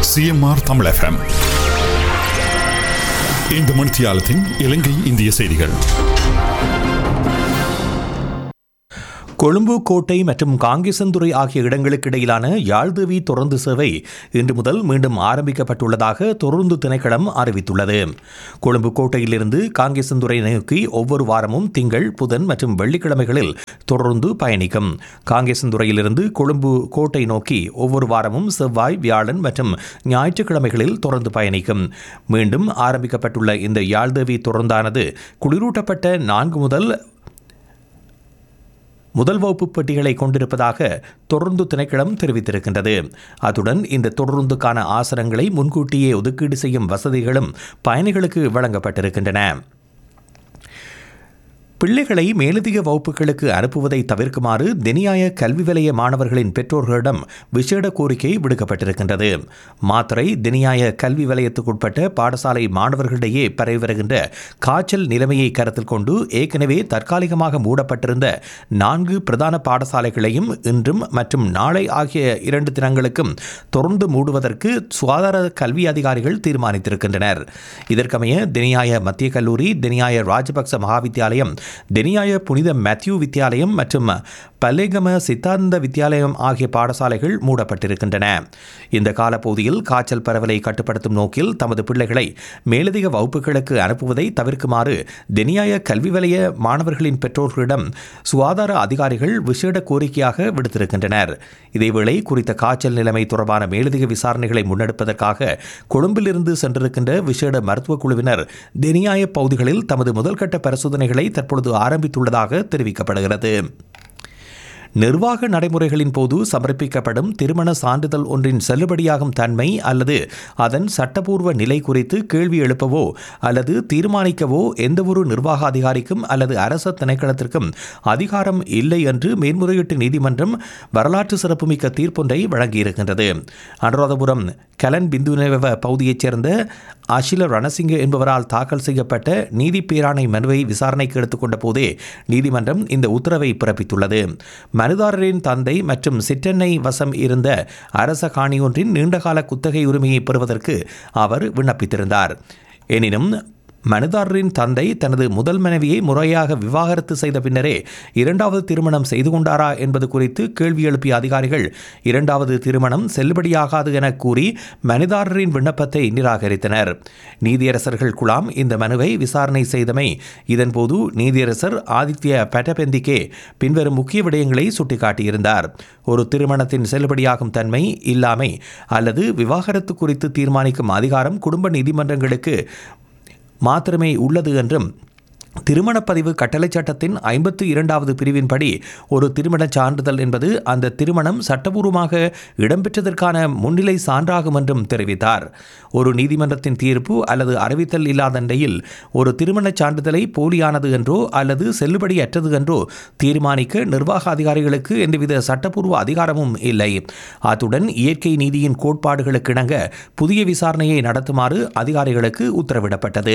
CMR Tamil FM இந்த மணித்தியாலத்தின் இலங்கை இந்திய செய்திகள் கொழும்பு கோட்டை மற்றும் காங்கேசந்துறை ஆகிய இடங்களுக்கு இடையிலான யாழ்தேவி தொடர்ந்து சேவை இன்று முதல் மீண்டும் ஆரம்பிக்கப்பட்டுள்ளதாக தொடர்ந்து திணைக்களம் அறிவித்துள்ளது கொழும்பு கோட்டையிலிருந்து காங்கேசந்துறை நோக்கி ஒவ்வொரு வாரமும் திங்கள் புதன் மற்றும் வெள்ளிக்கிழமைகளில் தொடர்ந்து பயணிக்கும் காங்கேசந்துறையிலிருந்து கொழும்பு கோட்டை நோக்கி ஒவ்வொரு வாரமும் செவ்வாய் வியாழன் மற்றும் ஞாயிற்றுக்கிழமைகளில் தொடர்ந்து பயணிக்கும் மீண்டும் ஆரம்பிக்கப்பட்டுள்ள இந்த யாழ்தேவி தொடர்ந்தானது குளிரூட்டப்பட்ட நான்கு முதல் முதல் வகுப்பு பெட்டிகளை கொண்டிருப்பதாக தொடர்ந்து திணைக்களம் தெரிவித்திருக்கின்றது அத்துடன் இந்த தொடர்ந்துக்கான ஆசனங்களை முன்கூட்டியே ஒதுக்கீடு செய்யும் வசதிகளும் பயணிகளுக்கு வழங்கப்பட்டிருக்கின்றன பிள்ளைகளை மேலதிக வகுப்புகளுக்கு அனுப்புவதை தவிர்க்குமாறு தினியாய கல்வி வலய மாணவர்களின் பெற்றோர்களிடம் விசேட கோரிக்கை விடுக்கப்பட்டிருக்கின்றது மாத்திரை தினியாய கல்வி வலயத்துக்குட்பட்ட பாடசாலை மாணவர்களிடையே பரவி வருகின்ற காய்ச்சல் நிலைமையை கருத்தில் கொண்டு ஏற்கனவே தற்காலிகமாக மூடப்பட்டிருந்த நான்கு பிரதான பாடசாலைகளையும் இன்றும் மற்றும் நாளை ஆகிய இரண்டு தினங்களுக்கும் தொடர்ந்து மூடுவதற்கு சுகாதார கல்வி அதிகாரிகள் தீர்மானித்திருக்கின்றனர் இதற்கமைய தினியாய மத்திய கல்லூரி தினியாய ராஜபக்ச மகாவித்தியாலயம் தெனியாய புனித மேத்யூ வித்தியாலயம் மற்றும் பல்லேகம சித்தாந்த வித்தியாலயம் ஆகிய பாடசாலைகள் மூடப்பட்டிருக்கின்றன இந்த காலப்பகுதியில் காய்ச்சல் பரவலை கட்டுப்படுத்தும் நோக்கில் தமது பிள்ளைகளை மேலதிக வகுப்புகளுக்கு அனுப்புவதை தவிர்க்குமாறு தெனியாய கல்வி வலய மாணவர்களின் பெற்றோர்களிடம் சுகாதார அதிகாரிகள் விசேட கோரிக்கையாக விடுத்திருக்கின்றனர் இதேவேளை குறித்த காய்ச்சல் நிலைமை தொடர்பான மேலதிக விசாரணைகளை முன்னெடுப்பதற்காக கொழும்பிலிருந்து சென்றிருக்கின்ற விசேட மருத்துவக் குழுவினர் தெனியாய பகுதிகளில் தமது முதல்கட்ட பரிசோதனைகளை தற்பொழுது ஆரம்பித்துள்ளதாக தெரிவிக்கப்படுகிறது நிர்வாக நடைமுறைகளின் போது சமர்ப்பிக்கப்படும் திருமண சான்றிதழ் ஒன்றின் செல்லுபடியாகும் தன்மை அல்லது அதன் சட்டப்பூர்வ நிலை குறித்து கேள்வி எழுப்பவோ அல்லது தீர்மானிக்கவோ எந்தவொரு நிர்வாக அதிகாரிக்கும் அல்லது அரச திணைக்களத்திற்கும் அதிகாரம் இல்லை என்று மேன்முறையீட்டு நீதிமன்றம் வரலாற்று சிறப்புமிக்க தீர்ப்பொன்றை வழங்கியிருக்கின்றது அனுராதபுரம் கலன் பிந்துனேவ பகுதியைச் சேர்ந்த அஷில ரணசிங்க என்பவரால் தாக்கல் செய்யப்பட்ட நீதி பேராணை மனுவை விசாரணைக்கு எடுத்துக்கொண்ட போதே நீதிமன்றம் இந்த உத்தரவை பிறப்பித்துள்ளது மனுதாரரின் தந்தை மற்றும் சிற்றெண்ணை வசம் இருந்த அரச காணியொன்றின் நீண்டகால குத்தகை உரிமையை பெறுவதற்கு அவர் விண்ணப்பித்திருந்தார் எனினும் மனுதாரரின் தந்தை தனது முதல் மனைவியை முறையாக விவாகரத்து செய்த பின்னரே இரண்டாவது திருமணம் செய்து கொண்டாரா என்பது குறித்து கேள்வி எழுப்பிய அதிகாரிகள் இரண்டாவது திருமணம் செல்லுபடியாகாது என கூறி மனுதாரரின் விண்ணப்பத்தை நிராகரித்தனர் நீதியரசர்கள் குழாம் இந்த மனுவை விசாரணை செய்தமை இதன்போது நீதியரசர் ஆதித்ய பட்டபெந்திக்கே பின்வரும் முக்கிய விடயங்களை சுட்டிக்காட்டியிருந்தார் ஒரு திருமணத்தின் செல்லுபடியாகும் தன்மை இல்லாமை அல்லது விவாகரத்து குறித்து தீர்மானிக்கும் அதிகாரம் குடும்ப நீதிமன்றங்களுக்கு மாத்திரமே உள்ளது என்றும் திருமணப்பதிவு கட்டளைச் சட்டத்தின் ஐம்பத்து இரண்டாவது பிரிவின்படி ஒரு திருமணச் சான்றிதழ் என்பது அந்த திருமணம் சட்டபூர்வமாக இடம்பெற்றதற்கான முன்னிலை சான்றாகும் என்றும் தெரிவித்தார் ஒரு நீதிமன்றத்தின் தீர்ப்பு அல்லது அறிவித்தல் இல்லாத நிலையில் ஒரு திருமணச் சான்றிதழை போலியானது என்றோ அல்லது செல்லுபடியற்றது என்றோ தீர்மானிக்க நிர்வாக அதிகாரிகளுக்கு எந்தவித சட்டப்பூர்வ அதிகாரமும் இல்லை அத்துடன் இயற்கை நீதியின் கோட்பாடுகளுக்கு இணங்க புதிய விசாரணையை நடத்துமாறு அதிகாரிகளுக்கு உத்தரவிடப்பட்டது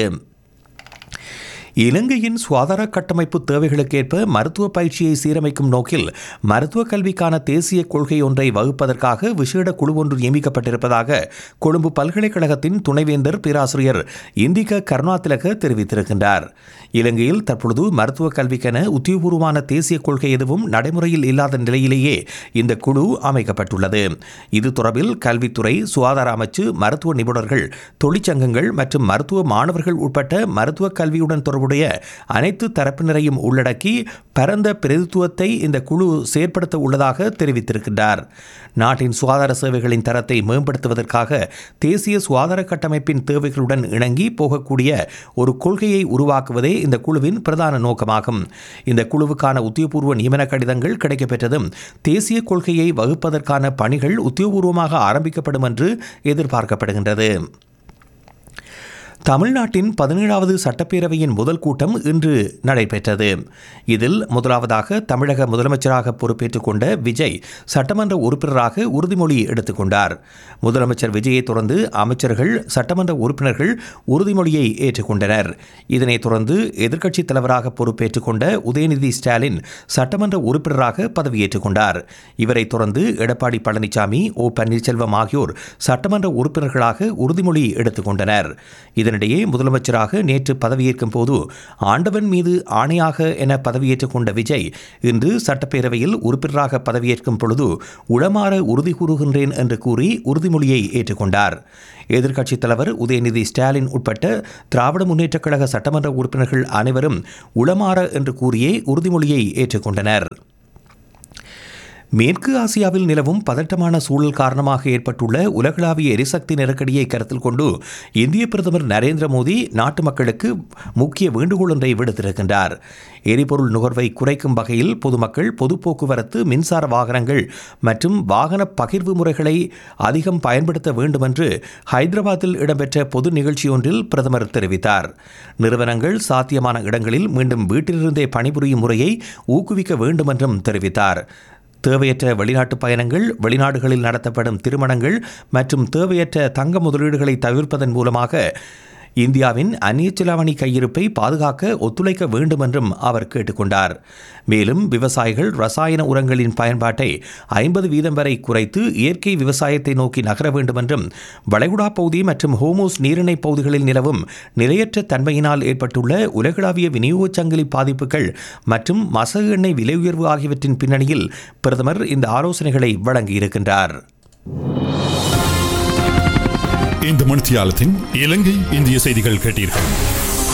இலங்கையின் சுகாதார கட்டமைப்பு தேவைகளுக்கேற்ப மருத்துவ பயிற்சியை சீரமைக்கும் நோக்கில் மருத்துவ கல்விக்கான தேசிய கொள்கை ஒன்றை வகுப்பதற்காக விசேட குழு ஒன்று நியமிக்கப்பட்டிருப்பதாக கொழும்பு பல்கலைக்கழகத்தின் துணைவேந்தர் பேராசிரியர் இந்திக கருணாதிலக தெரிவித்திருக்கின்றார் இலங்கையில் தற்பொழுது மருத்துவ கல்விக்கென உத்தியோகபூர்வமான தேசிய கொள்கை எதுவும் நடைமுறையில் இல்லாத நிலையிலேயே இந்த குழு அமைக்கப்பட்டுள்ளது இது தொடர்பில் கல்வித்துறை சுகாதார அமைச்சு மருத்துவ நிபுணர்கள் தொழிற்சங்கங்கள் மற்றும் மருத்துவ மாணவர்கள் உட்பட்ட மருத்துவ கல்வியுடன் தொடர்புடைய அனைத்து தரப்பினரையும் உள்ளடக்கி பரந்த பிரதித்துவத்தை இந்த குழு செயற்படுத்த உள்ளதாக தெரிவித்திருக்கின்றார் நாட்டின் சுகாதார சேவைகளின் தரத்தை மேம்படுத்துவதற்காக தேசிய சுகாதார கட்டமைப்பின் தேவைகளுடன் இணங்கி போகக்கூடிய ஒரு கொள்கையை உருவாக்குவதே இந்த குழுவின் பிரதான நோக்கமாகும் இந்த குழுவுக்கான உத்தியோகபூர்வ நியமன கடிதங்கள் கிடைக்கப்பெற்றதும் தேசிய கொள்கையை வகுப்பதற்கான பணிகள் உத்தியோகபூர்வமாக ஆரம்பிக்கப்படும் என்று எதிர்பார்க்கப்படுகின்றது தமிழ்நாட்டின் பதினேழாவது சட்டப்பேரவையின் முதல் கூட்டம் இன்று நடைபெற்றது இதில் முதலாவதாக தமிழக முதலமைச்சராக பொறுப்பேற்றுக் கொண்ட விஜய் சட்டமன்ற உறுப்பினராக உறுதிமொழி எடுத்துக்கொண்டார் முதலமைச்சர் விஜயை தொடர்ந்து அமைச்சர்கள் சட்டமன்ற உறுப்பினர்கள் உறுதிமொழியை ஏற்றுக்கொண்டனர் இதனைத் தொடர்ந்து எதிர்க்கட்சித் தலைவராக பொறுப்பேற்றுக் கொண்ட உதயநிதி ஸ்டாலின் சட்டமன்ற உறுப்பினராக பதவியேற்றுக் கொண்டார் இவரைத் தொடர்ந்து எடப்பாடி பழனிசாமி ஓ பன்னீர்செல்வம் ஆகியோர் சட்டமன்ற உறுப்பினர்களாக உறுதிமொழி எடுத்துக் கொண்டனர் இதனிடையே முதலமைச்சராக நேற்று பதவியேற்கும் போது ஆண்டவன் மீது ஆணையாக என பதவியேற்றுக் கொண்ட விஜய் இன்று சட்டப்பேரவையில் உறுப்பினராக பதவியேற்கும் பொழுது உளமாற உறுதி கூறுகின்றேன் என்று கூறி உறுதிமொழியை ஏற்றுக்கொண்டார் எதிர்க்கட்சித் தலைவர் உதயநிதி ஸ்டாலின் உட்பட்ட திராவிட முன்னேற்றக் கழக சட்டமன்ற உறுப்பினர்கள் அனைவரும் உளமாற என்று கூறியே உறுதிமொழியை ஏற்றுக்கொண்டனர் மேற்கு ஆசியாவில் நிலவும் பதட்டமான சூழல் காரணமாக ஏற்பட்டுள்ள உலகளாவிய எரிசக்தி நெருக்கடியை கருத்தில் கொண்டு இந்திய பிரதமர் நரேந்திர மோடி நாட்டு மக்களுக்கு முக்கிய வேண்டுகோள் ஒன்றை விடுத்திருக்கின்றார் எரிபொருள் நுகர்வை குறைக்கும் வகையில் பொதுமக்கள் பொது போக்குவரத்து மின்சார வாகனங்கள் மற்றும் வாகன பகிர்வு முறைகளை அதிகம் பயன்படுத்த வேண்டும் என்று ஹைதராபாத்தில் இடம்பெற்ற பொது நிகழ்ச்சியொன்றில் பிரதமர் தெரிவித்தார் நிறுவனங்கள் சாத்தியமான இடங்களில் மீண்டும் வீட்டிலிருந்தே பணிபுரியும் முறையை ஊக்குவிக்க வேண்டும் என்றும் தெரிவித்தார் தேவையற்ற வெளிநாட்டு பயணங்கள் வெளிநாடுகளில் நடத்தப்படும் திருமணங்கள் மற்றும் தேவையற்ற தங்க முதலீடுகளை தவிர்ப்பதன் மூலமாக இந்தியாவின் அந்நிய செலாவணி கையிருப்பை பாதுகாக்க ஒத்துழைக்க வேண்டும் என்றும் அவர் கேட்டுக்கொண்டார் மேலும் விவசாயிகள் ரசாயன உரங்களின் பயன்பாட்டை ஐம்பது வீதம் வரை குறைத்து இயற்கை விவசாயத்தை நோக்கி நகர வேண்டும் என்றும் வளைகுடா பகுதி மற்றும் ஹோமோஸ் நீரிணை பகுதிகளில் நிலவும் நிலையற்ற தன்மையினால் ஏற்பட்டுள்ள உலகளாவிய விநியோகச் சங்கிலி பாதிப்புகள் மற்றும் மசகு எண்ணெய் விலை உயர்வு ஆகியவற்றின் பின்னணியில் பிரதமர் இந்த ஆலோசனைகளை வழங்கியிருக்கின்றார் இந்த மணித்தியாலத்தின் இலங்கை இந்திய செய்திகள் கேட்டீர்கள்